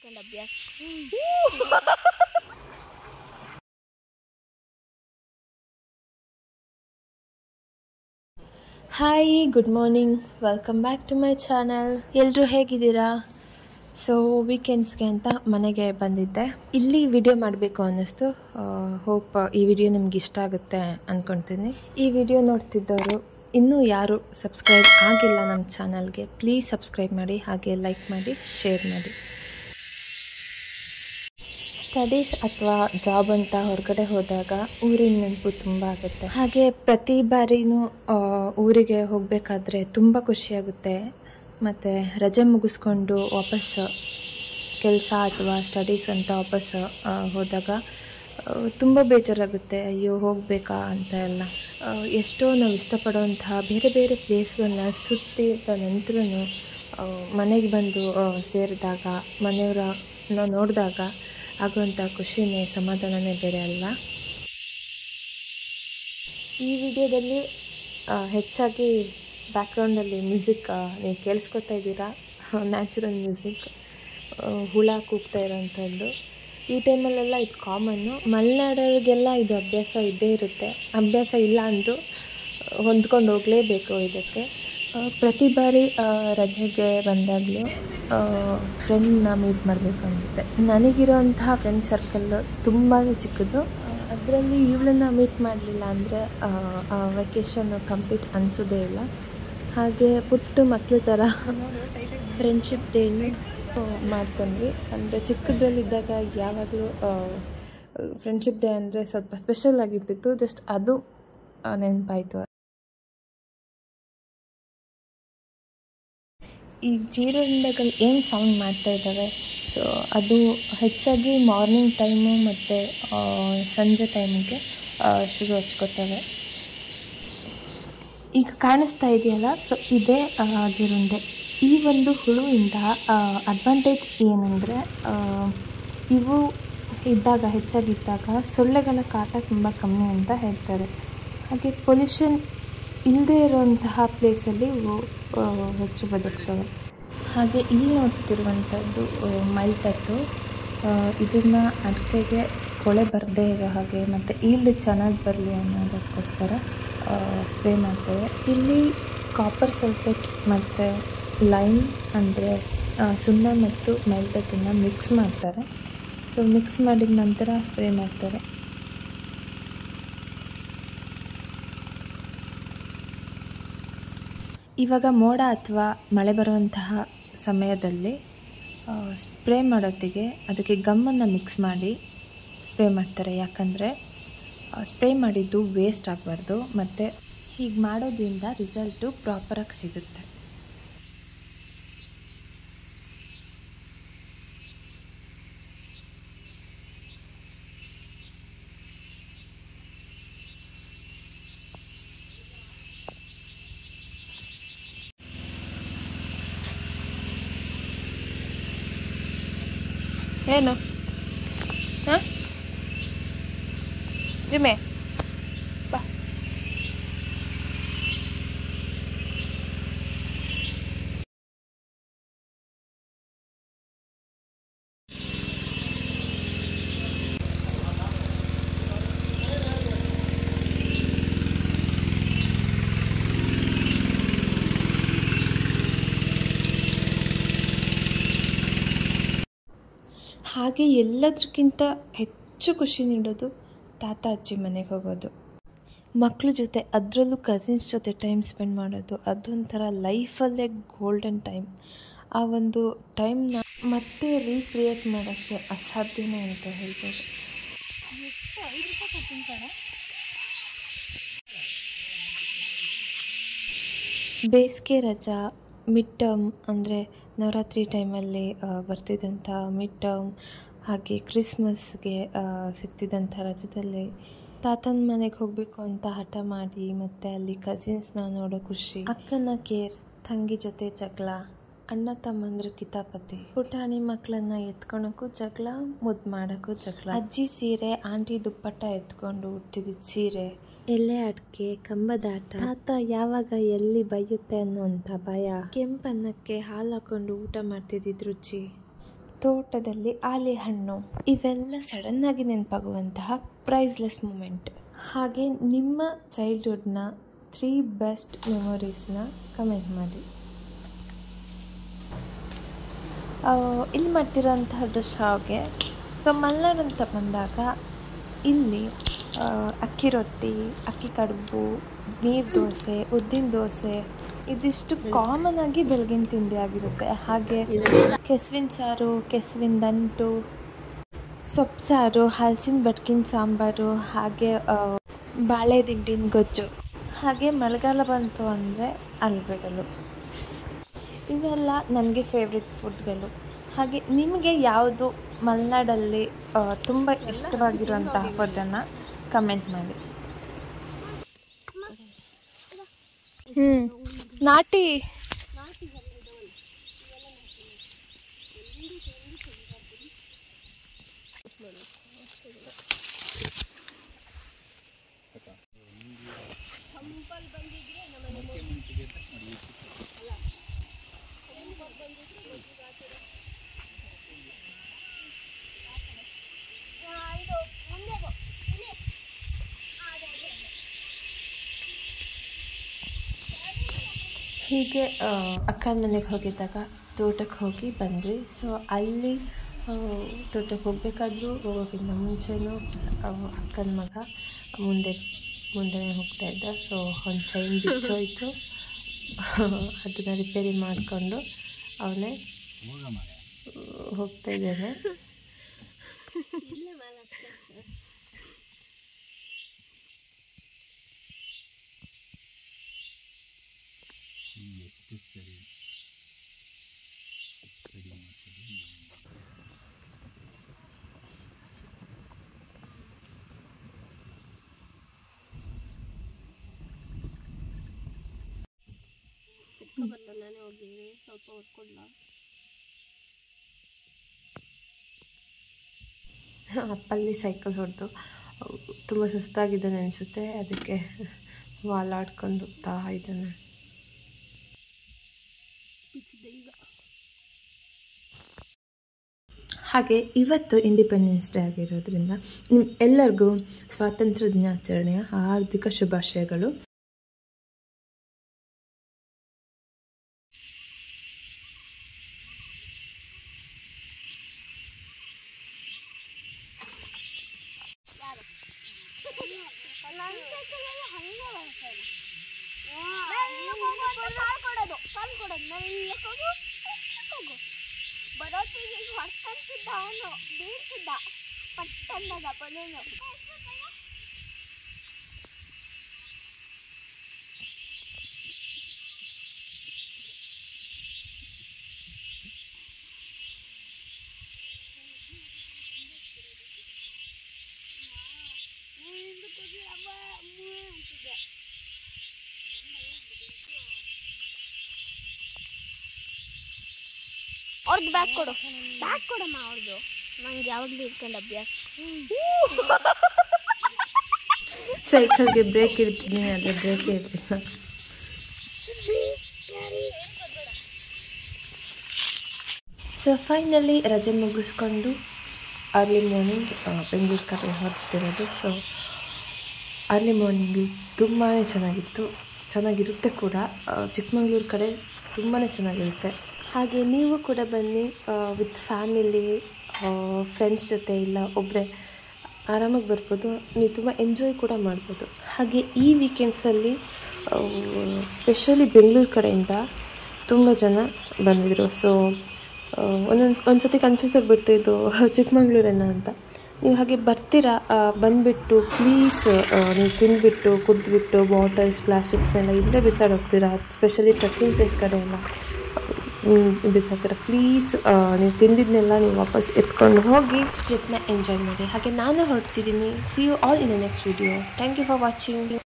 ಮಾಡ್ಕೊಂಡು ಅಭ್ಯಾಸ hi good morning welcome back to my channel ಎಲ್ಲರೂ ಹೇಗಿದ್ದೀರಾ ಸೊ ವೀಕೆಂಡ್ಸ್ಗೆ ಅಂತ ಮನೆಗೆ ಬಂದಿದ್ದೆ ಇಲ್ಲಿ ವಿಡಿಯೋ ಮಾಡಬೇಕು ಅನ್ನಿಸ್ತು ಹೋಪ್ ಈ ವಿಡಿಯೋ ನಿಮ್ಗೆ ಇಷ್ಟ ಆಗುತ್ತೆ ಅಂದ್ಕೊಳ್ತೀನಿ ಈ ವಿಡಿಯೋ ನೋಡ್ತಿದ್ದವರು ಇನ್ನೂ ಯಾರು ಸಬ್ಸ್ಕ್ರೈಬ್ ಆಗಿಲ್ಲ ನಮ್ಮ ಚಾನಲ್ಗೆ ಪ್ಲೀಸ್ ಸಬ್ಸ್ಕ್ರೈಬ್ ಮಾಡಿ ಹಾಗೆ ಲೈಕ್ ಮಾಡಿ ಶೇರ್ ಮಾಡಿ ಸ್ಟಡೀಸ್ ಅಥವಾ ಜಾಬ್ ಅಂತ ಹೊರಗಡೆ ಹೋದಾಗ ಊರಿನ ನೆನಪು ತುಂಬ ಆಗುತ್ತೆ ಹಾಗೆ ಪ್ರತಿ ಬಾರಿನೂ ಆ, ಊರಿಗೆ ಹೋಗಬೇಕಾದ್ರೆ ತುಂಬ ಖುಷಿಯಾಗುತ್ತೆ ಮತ್ತು ರಜೆ ಮುಗಿಸ್ಕೊಂಡು ವಾಪಸ್ ಕೆಲಸ ಅಥವಾ ಸ್ಟಡೀಸ್ ಅಂತ ವಾಪಸ್ ಆ, ಹೋದಾಗ ತುಂಬ ಬೇಜಾರಾಗುತ್ತೆ ಅಯ್ಯೋ ಹೋಗಬೇಕಾ ಅಂತ ಎಲ್ಲ ಆ, ಎಷ್ಟೋ ನಾವು ಇಷ್ಟಪಡುವಂತಹ ಬೇರೆ ಬೇರೆ ಪ್ಲೇಸ್ಗಳನ್ನ ಸುತ್ತಿದ ನಂತರನೂ ಮನೆಗೆ ಬಂದು ಆ, ಸೇರಿದಾಗ ಮನೆಯವರನ್ನ ನೋಡಿದಾಗ ಆಗುವಂಥ ಖುಷಿನೇ ಸಮಾಧಾನನೇ ಬೇರೆ ಅಲ್ಲ ಈ ವಿಡಿಯೋದಲ್ಲಿ ಆ, ಹೆಚ್ಚಾಗಿ ಬ್ಯಾಕ್ಗ್ರೌಂಡಲ್ಲಿ ಮ್ಯೂಸಿಕ್ ನೀವು ಕೇಳಿಸ್ಕೊತಾ ಇದ್ದೀರಾ ನ್ಯಾಚುರಲ್ ಮ್ಯೂಸಿಕ್ ಹುಳ ಕೂಗ್ತಾ ಇರೋವಂಥದ್ದು ಈ ಟೈಮಲ್ಲೆಲ್ಲ ಇದು ಕಾಮನ್ನು ಮಲೆನಾಡೋರಿಗೆಲ್ಲ ಇದು ಅಭ್ಯಾಸ ಇದ್ದೇ ಇರುತ್ತೆ ಅಭ್ಯಾಸ ಇಲ್ಲ ಅಂದರೂ ಹೊಂದ್ಕೊಂಡು ಹೋಗಲೇಬೇಕು ಇದಕ್ಕೆ ಆ, ಪ್ರತಿ ಬಾರಿ ಆ, ರಜೆಗೆ ಬಂದಾಗಲೂ ಫ್ರೆಂಡ್ನ ಮೀಟ್ ಮಾಡಬೇಕು ಅನಿಸುತ್ತೆ ನನಗಿರೋಂತಹ ಫ್ರೆಂಡ್ ಸರ್ಕಲ್ಲು ತುಂಬಾ ಚಿಕ್ಕದು ಅದರಲ್ಲಿ ಇವಳನ್ನ ಮೀಟ್ ಮಾಡಲಿಲ್ಲ ಅಂದರೆ ಆ ವೆಕೇಷನ್ ಕಂಪ್ಲೀಟ್ ಅನಿಸೋದೇ ಇಲ್ಲ ಹಾಗೆ ಪುಟ್ಟ ಮಕ್ಕಳ ಥರ ಫ್ರೆಂಡ್ಶಿಪ್ ಡೇನು ಮಾಡ್ಕೊಂಡ್ವಿ ಅಂದರೆ ಚಿಕ್ಕದ್ರಲ್ಲಿದ್ದಾಗ ಯಾವಾಗಲೂ ಫ್ರೆಂಡ್ಶಿಪ್ ಡೇ ಅಂದರೆ ಸ್ವಲ್ಪ ಸ್ಪೆಷಲ್ ಆಗಿರ್ತಿತ್ತು ಜಸ್ಟ್ ಅದು ನೆನಪಾಯಿತು ಈ ಜೀರುಂಡೆಗಳು ಏನು ಸೌಂಡ್ ಮಾಡ್ತಾ ಇದ್ದಾವೆ ಸೊ ಅದು ಹೆಚ್ಚಾಗಿ ಮಾರ್ನಿಂಗ್ ಟೈಮು ಮತ್ತು ಸಂಜೆ ಟೈಮಿಗೆ ಶುರು ಹಚ್ಕೋತವೆ ಈಗ ಕಾಣಿಸ್ತಾ ಇದೆಯಲ್ಲ ಸೊ ಇದೇ ಆ, ಜೀರುಂಡೆ ಈ ಒಂದು ಹುಳುವಿಂದ ಅಡ್ವಾಂಟೇಜ್ ಏನಂದರೆ ಇವು ಇದ್ದಾಗ ಹೆಚ್ಚಾಗಿದ್ದಾಗ ಸೊಳ್ಳೆಗಳ ಕಾಟ ತುಂಬ ಕಮ್ಮಿ ಅಂತ ಹೇಳ್ತಾರೆ ಹಾಗೆ ಪೊಲ್ಯೂಷನ್ ಇಲ್ಲದೇ ಇರುವಂತಹ ಪ್ಲೇಸಲ್ಲಿ ಇವು ಆ, ಹೆಚ್ಚು ಬದುಕ್ತವೆ ಹಾಗೆ ಇಲ್ಲಿ ನೋಡ್ತಿರುವಂಥದ್ದು ಮೈಲ್ತತ್ತು ಇದನ್ನು ಅಡಿಕೆಗೆ ಕೊಳೆ ಬರದೇ ಇರೋ ಹಾಗೆ ಮತ್ತು ಈಲ್ಡ್ ಚೆನ್ನಾಗಿ ಬರಲಿ ಅನ್ನೋದಕ್ಕೋಸ್ಕರ ಸ್ಪ್ರೇ ಮಾಡ್ತೇವೆ ಇಲ್ಲಿ ಕಾಪರ್ ಸಲ್ಫೇಟ್ ಮತ್ತು ಲೈಮ್ ಅಂದರೆ ಸುಣ್ಣ ಮತ್ತು ಮೈಲ್ತತ್ತನ್ನು ಮಿಕ್ಸ್ ಮಾಡ್ತಾರೆ ಸೊ ಮಿಕ್ಸ್ ಮಾಡಿದ ನಂತರ ಸ್ಪ್ರೇ ಮಾಡ್ತಾರೆ ಇವಾಗ ಮೋಡ ಅಥವಾ ಮಳೆ ಬರುವಂತಹ ಸಮಯದಲ್ಲಿ ಸ್ಪ್ರೇ ಮಾಡೋತ್ತಿಗೆ ಅದಕ್ಕೆ ಗಮ್ಮನ್ನು ಮಿಕ್ಸ್ ಮಾಡಿ ಸ್ಪ್ರೇ ಮಾಡ್ತಾರೆ ಯಾಕಂದರೆ ಸ್ಪ್ರೇ ಮಾಡಿದ್ದು ವೇಸ್ಟ್ ಆಗಬಾರ್ದು ಮತ್ತು ಹೀಗೆ ಮಾಡೋದ್ರಿಂದ ರಿಸಲ್ಟು ಪ್ರಾಪರಾಗಿ ಸಿಗುತ್ತೆ ಏನು ಹಾಂ ಜಿಮೆ ಬಾ ಹಾಗೆ ಎಲ್ಲದಕ್ಕಿಂತ ಹೆಚ್ಚು ಖುಷಿ ನೀಡೋದು ತಾತ ಅಜ್ಜಿ ಮನೆಗೆ ಹೋಗೋದು ಮಕ್ಕಳ ಜೊತೆ ಅದರಲ್ಲೂ ಕಸಿನ್ಸ್ ಜೊತೆ ಟೈಮ್ ಸ್ಪೆಂಡ್ ಮಾಡೋದು ಅದೊಂಥರ ಲೈಫಲ್ಲೇ ಗೋಲ್ಡನ್ ಟೈಮ್ ಆ ಒಂದು ಟೈಮ್ನ ಮತ್ತೆ ರೀಕ್ರಿಯೇಟ್ ಮಾಡೋಕ್ಕೆ ಅಸಾಧ್ಯನೇ ಅಂತ ಹೇಳ್ಬೋದು ಬೇಸಿಗೆ ರಜಾ ಮಿಡ್ ಟರ್ಮ್ ಅಂದರೆ ನವರಾತ್ರಿ ಟೈಮಲ್ಲಿ ಬರ್ತಿದ್ದಂಥ ಮಿಡ್ ಟರ್ಮ್ ಹಾಗೆ ಕ್ರಿಸ್ಮಸ್ಗೆ ಸಿಗ್ತಿದ್ದಂಥ ರಜದಲ್ಲಿ ತಾತನ ಮನೆಗೆ ಹೋಗಬೇಕು ಅಂತ ಹಠ ಮಾಡಿ ಮತ್ತು ಅಲ್ಲಿ ಕಸಿನ್ಸ್ನ ನೋಡೋ ಖುಷಿ ಅಕ್ಕನ ಕೇರ್ ತಂಗಿ ಜೊತೆ ಜಗಳ ಅಣ್ಣ ತಮ್ಮಂದ್ರ ಕಿತಾಪತಿ ಪುಟಾಣಿ ಮಕ್ಕಳನ್ನ ಎತ್ಕೊಳಕ್ಕೂ ಜಗಳ ಮುದ್ದು ಮಾಡೋಕ್ಕೂ ಜಗಳ ಅಜ್ಜಿ ಸೀರೆ ಆಂಟಿ ದುಪ್ಪಟ್ಟ ಎತ್ಕೊಂಡು ಉಡ್ತಿದ್ದ ಸೀರೆ ಎಲೆ ಅಡಿಕೆ ಕಂಬದಾಟ ತಾತ ಯಾವಾಗ ಎಲ್ಲಿ ಬೈಯುತ್ತೆ ಅನ್ನೋಂಥ ಭಯ ಕೆಂಪನ್ನಕ್ಕೆ ಹಾಲು ಹಾಕೊಂಡು ಊಟ ಮಾಡ್ತಿದ್ದಿದ್ ರುಚಿ ತೋಟದಲ್ಲಿ ಆಲೆ ಹಣ್ಣು ಇವೆಲ್ಲ ಸಡನ್ನಾಗಿ ನೆನಪಾಗುವಂತಹ ಪ್ರೈಸ್ಲೆಸ್ ಮೂಮೆಂಟ್ ಹಾಗೆ ನಿಮ್ಮ ಚೈಲ್ಡ್ಹುಡ್ನ ತ್ರೀ ಬೆಸ್ಟ್ ಮೆಮೊರೀಸ್ನ ಕಮೆಂಟ್ ಮಾಡಿ ಆ, ಇಲ್ಲಿ ಮಾಡ್ತಿರೋಂತಹದ್ದು ಶಾವ್ಗೆ ಸೊ ಮಲೆನಾಡು ಅಂತ ಬಂದಾಗ ಇಲ್ಲಿ ಆ, ಅಕ್ಕಿ ರೊಟ್ಟಿ ಅಕ್ಕಿ ಕಡುಬು ನೀರು ದೋಸೆ ಉದ್ದಿನ ದೋಸೆ ಇದಿಷ್ಟು ಕಾಮನ್ ಆಗಿ ಬೆಳಗಿನ ತಿಂಡಿ ಆಗಿರುತ್ತೆ ಹಾಗೆ ಕೆಸುವಿನ ಸಾರು ಕೆಸುವಿನ ದಂಟು ಸೊಪ್ಪು ಸಾರು ಹಲಸಿನ ಬಟ್ಕಿನ ಸಾಂಬಾರು ಹಾಗೆ ಆ, ಬಾಳೆ ದಿಂಡಿನ ಗೊಜ್ಜು ಹಾಗೆ ಮಳೆಗಾಲ ಬಂತು ಅಂದರೆ ಅಲ್ಬೆಗಳು ಇವೆಲ್ಲ ನನಗೆ ಫೇವ್ರೆಟ್ ಫುಡ್ಗಳು ಹಾಗೆ ನಿಮಗೆ ಯಾವುದು ಮಲೆನಾಡಲ್ಲಿ ತುಂಬ ಇಷ್ಟವಾಗಿರುವಂತಹ ಫುಡ್ಡನ್ನು ಕಮೆಂಟ್ ಮಾಡಿ ಹ್ಞೂ ನಾಟಿ ಹೀಗೆ ಅಕ್ಕನ ಮನೆಗೆ ಹೋಗಿದ್ದಾಗ ತೋಟಕ್ಕೆ ಹೋಗಿ ಬಂದ್ವಿ ಸೊ ಅಲ್ಲಿ ಆ, ತೋಟಕ್ಕೆ ಹೋಗಬೇಕಾದ್ರೂ ಹೋಗೋಕ್ಕಿಂತ ಮುಂಚೆನೂ ಅಕ್ಕನ ಮಗ ಮುಂದೆ ಮುಂದೆನೇ ಹೋಗ್ತಾ ಇದ್ದ ಸೊ ಒಂದು ಚೈನ್ ಬಿಚ್ಚೋಯ್ತು ಅದನ್ನು ರಿಪೇರಿ ಮಾಡಿಕೊಂಡು ಅವನೇ ಹೋಗ್ತಾ ಇದ್ದಾನೆ ನಾನೇ ಹೋಗಿದ್ದೀನಿ ಸ್ವಲ್ಪ ಹೊತ್ಕೊಡ್ಲ ಅಪ್ಪಲ್ಲಿ ಸೈಕಲ್ ಹೊಡೆದು ತುಂಬ ಸುಸ್ತಾಗಿದ್ದಾನೆ ಅನಿಸುತ್ತೆ ಅದಕ್ಕೆ ವಾಲಾಡ್ಕೊಂಡು ಹೋಗ್ತಾ ಇದ್ದಾನೆ ಬಿಚ್ಚಿದ್ದೆ ಈಗ ಹಾಗೆ ಇವತ್ತು ಇಂಡಿಪೆಂಡೆನ್ಸ್ ಡೇ ಆಗಿರೋದ್ರಿಂದ ನಿಮ್ ಎಲ್ಲರಿಗೂ ಸ್ವಾತಂತ್ರ್ಯ ದಿನಾಚರಣೆಯ ಹಾರ್ದಿಕ ಶುಭಾಶಯಗಳು ಬರೋತ್ತಿಗೆ ಹೊಡ್ಕಂತಿದ್ದ ಅವನು ಬೀಳ್ತಿದ್ದ ಪಟ್ಟಂದದ ಬಲೂನು ಅವ್ರದ್ದು ಬ್ಯಾಗ್ ಕೊಡು ಬ್ಯಾಗ್ ಕೊಡಮ್ಮ ಅವ್ರದ್ದು ನಂಗೆ ಯಾವಾಗಲೂ ಇಟ್ಕೊಂಡು ಅಭ್ಯಾಸ ಸೈಕಲ್ಗೆ ಬ್ರೇಕ್ ಇಡ್ತೀನಿ ಆದರೆ ಬ್ರೇಕ್ ಇರ್ತಿಲ್ಲ ಸೊ ಫೈನಲಿ ರಜೆ ಮುಗಿಸ್ಕೊಂಡು ಅರ್ಲಿ ಮಾರ್ನಿಂಗ್ ಬೆಂಗಳೂರು ಕಡೆ ಹೊರಡ್ತಿರೋದು ಸೊ ಅರ್ಲಿ ಮಾರ್ನಿಂಗು ತುಂಬಾ ಚೆನ್ನಾಗಿತ್ತು ಚೆನ್ನಾಗಿರುತ್ತೆ ಕೂಡ ಆ, ಚಿಕ್ಕಮಂಗ್ಳೂರು ಕಡೆ ತುಂಬಾ ಚೆನ್ನಾಗಿರುತ್ತೆ ಹಾಗೆ ನೀವು ಕೂಡ ಬನ್ನಿ ವಿತ್ ಫ್ಯಾಮಿಲಿ ಫ್ರೆಂಡ್ಸ್ ಜೊತೆ ಇಲ್ಲ ಒಬ್ಬರೇ ಆರಾಮಾಗಿ ಬರ್ಬೋದು ನೀವು ತುಂಬ ಎಂಜಾಯ್ ಕೂಡ ಮಾಡ್ಬೋದು ಹಾಗೆ ಈ ವೀಕೆಂಡ್ಸಲ್ಲಿ ಸ್ಪೆಷಲಿ ಬೆಂಗಳೂರು ಕಡೆಯಿಂದ ತುಂಬ ಜನ ಬಂದಿದ್ದರು ಸೊ ಒಂದೊಂದು ಒಂದು ಸತಿ ಕನ್ಫ್ಯೂಸ್ ಆಗಿಬಿಡ್ತಿದ್ದು ಚಿಕ್ಕಮಂಗ್ಳೂರೇನ ಅಂತ ನೀವು ಹಾಗೆ ಬರ್ತೀರಾ ಆ, ಬಂದುಬಿಟ್ಟು ಪ್ಲೀಸ್ ನೀವು ತಿಂದುಬಿಟ್ಟು ಕುಡಿದ್ಬಿಟ್ಟು ಬಾಟಲ್ಸ್ ಪ್ಲಾಸ್ಟಿಕ್ಸ್ನೆಲ್ಲ ಇಲ್ಲೇ ಬಿಸಾಡಿ ಹೋಗ್ತೀರಾ ಸ್ಪೆಷಲಿ ಟ್ರೆಕ್ಕಿಂಗ್ ಪ್ಲೇಸ್ ಕಡೆ ಎಲ್ಲ ಬಿಸಾಕ್ತೀರ ಪ್ಲೀಸ್ ನೀವು ತಿಂದಿದ್ದನ್ನೆಲ್ಲ ನೀವು ವಾಪಸ್ ಎತ್ಕೊಂಡು ಹೋಗಿ ಟ್ರಿಪ್ನ ಎಂಜಾಯ್ ಮಾಡಿ ಹಾಗೆ ನಾನು ಹೊರಡ್ತಿದ್ದೀನಿ see you all in the next video thank you for watching